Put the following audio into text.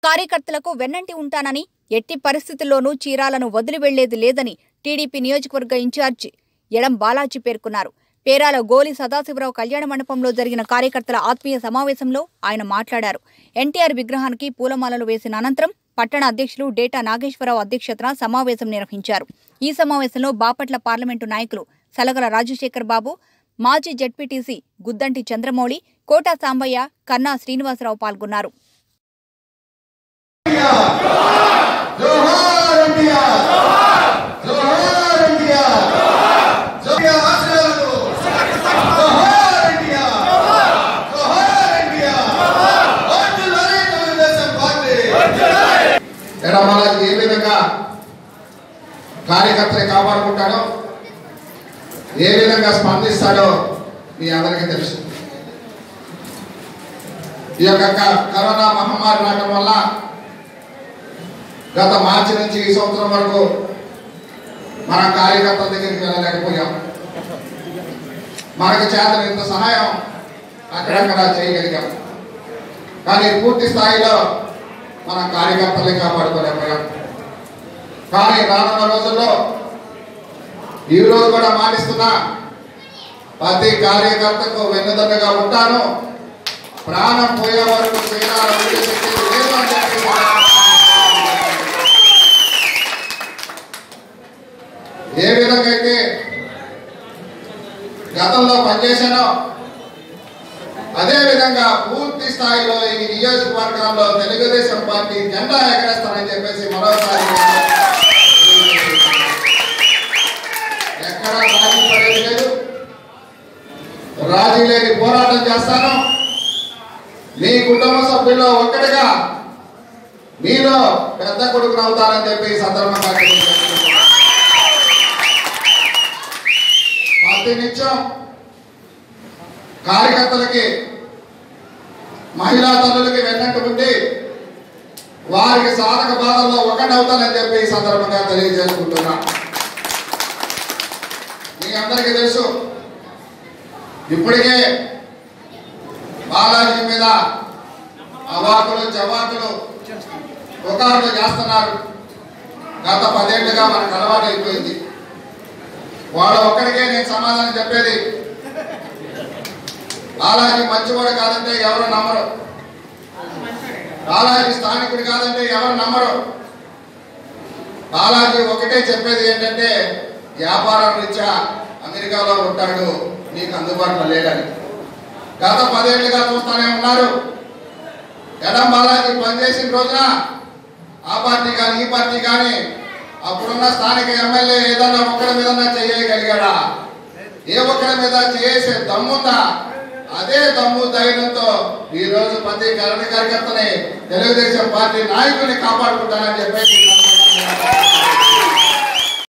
కార్యకర్తలకు వెన్నంటి ఉంటానని ఎట్టి పరిస్థితుల్లోనూ చీరాలను వదిలి వెళ్లేది లేదని టీడీపీ నియోజకవర్గ ఇన్ఛార్జి ఎడం బాలాజీ పేర్కొన్నారు పేరాల గోలి సదాశివరావు కళ్యాణ మండపంలో జరిగిన కార్యకర్తల ఆత్మీయ సమావేశంలో ఆయన మాట్లాడారు ఎన్టీఆర్ విగ్రహానికి పూలమాలలు వేసిన అనంతరం పట్టణ అధ్యక్షులు డేటా నాగేశ్వరరావు అధ్యక్షతన సమావేశం నిర్వహించారు ఈ సమావేశంలో బాపట్ల పార్లమెంటు నాయకులు సలగల రాజశేఖర్ బాబు మాజీ జడ్పీటీసీ గుద్దంటి చంద్రమౌళి కోటా సాంబయ్య కన్నా శ్రీనివాసరావు పాల్గొన్నారు జోహార్ ఇండియా జోహార్ ఇండియా జోహార్ ఆశయాలకు జోహార్ ఇండియా జోహార్ ఇండియా వందలాది తెలుగుదేశం పార్టీ ఎడమలకి ఏ విధంగా కార్యకర్తని కాపాడుకుంటాడో ఏ విధంగా స్పందిస్తాడో మీ అందరికీ తెలుసు ఈ యొక్క క- కరోనా మహమ్మారి రావడం వల్ల గత మార్చి నుంచి ఈ సంవత్సరం వరకు మన కార్యకర్తల దగ్గరికి వెళ్ళలేకపోయాం మనకు చేతనంత సహాయం అక్కడక్కడ చేయగలిగాం కానీ పూర్తి స్థాయిలో మన కార్యకర్తల్ని కాపాడుకోలేకపోయాం కానీ రానున్న రోజుల్లో ఈ రోజు కూడా మాటిస్తున్నా ప్రతి కార్యకర్తకు వెన్నుదన్నుగా ఉంటాను ప్రాణం పోయే వరకు చేయాలని శక్తి లేదు అని చెప్పి ఏ విధంగా అయితే గతంలో పనిచేశానో అదే విధంగా పూర్తి స్థాయిలో ఈ నియోజకవర్గంలో తెలుగుదేశం పార్టీ జెండా ఎగరేస్తానని చెప్పేసి మరోసారి ఎక్కడా రాజీ పడేది లేదు రాజీ లేని పోరాటం చేస్తాను మీ కుటుంబ సభ్యుల్లో ఒక్కడిగా మీలో పెద్ద కొడుకును అవుతానని చెప్పి ఈ సందర్భంగా తెలియజేస్తున్నాను. ప్రతినిత్యం కార్యకర్తలకి మహిళా తల్లులకి వెన్నట్టు ఉండి వారికి సాధక బాధల్లో ఒకటవుతానని చెప్పి ఈ సందర్భంగా తెలియజేసుకుంటున్నా మీ అందరికీ తెలుసు ఇప్పటికే బాలాజీ మీద అవాకులు చవాకులు పుకార్లు చేస్తున్నారు గత పదేళ్లుగా మనకు అలవాటు అయిపోయింది వాళ్ళ ఒక్కడికే నేను సమాధానం చెప్పేది బాలాజీ మంచివాడు కాదంటే ఎవరు నమ్మరు బాలాజీ స్థానికుడు కాదంటే ఎవరు నమ్మరు బాలాజీ ఒకటే చెప్పేది ఏంటంటే వ్యాపారం రీత్యా అమెరికాలో ఉంటాడు నీకు అందుబాటులో లేడని గత పదేళ్లుగా చూస్తానే ఉన్నారు ఎడం బాలాజీ పనిచేసిన రోజున ఆ పార్టీ కానీ ఈ పార్టీ కానీ అప్పుడున్న స్థానిక ఎమ్మెల్యే ఏదన్నా ఒక్కడి మీద చేయగలిగాడా ఏ ఒక్కడి మీద చేసే దమ్ముందా అదే దమ్ము ధైర్యంతో ఈ రోజు ప్రతి కార్యకర్తని తెలుగుదేశం పార్టీ నాయకుని కాపాడుకుంటానని చెప్పేసి ఈ సందర్భంగా